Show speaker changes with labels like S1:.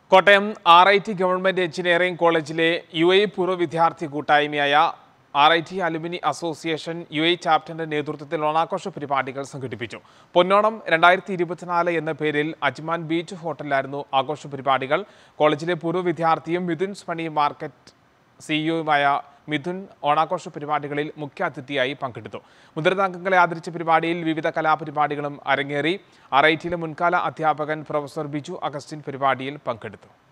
S1: Kottayam R I T government engineering കോളേജിലെ U A പൂർവ്വ വിദ്യാർത്ഥി കൂട്ടായ്മയായ R I T alumni association U A ചാപ്റ്ററിന്റെ നേതൃത്വത്തിൽ ഓണാഘോഷ പരിപാടികൾ സംഘടിപ്പിച്ചു പൊന്നോണം രണ്ടായിരത്തി ഇരുപത്തിനാല് എന്ന പേരിൽ അജ്മാൻ ബീച്ച് ഹോട്ടലിലായിരുന്നു ആഘോഷ പരിപാടികൾ കോളേജിലെ പൂർവ്വ വിദ്യാർത്ഥിയും മിഥുൻസ് മണി മാർക്കറ്റ് സിഇഒയുമായ മിഥുൻ ഓണാഘോഷ പരിപാടികളിൽ മുഖ്യാതിഥിയായി പങ്കെടുത്തു മുതിർന്ന അംഗങ്ങളെ ആദരിച്ച പരിപാടിയിൽ വിവിധ കലാപരിപാടികളും അരങ്ങേറി ആർ ഐ ടിയിലെ മുൻകാല അധ്യാപകൻ പ്രൊഫസർ ബിജു അഗസ്റ്റിൻ പരിപാടിയിൽ പങ്കെടുത്തു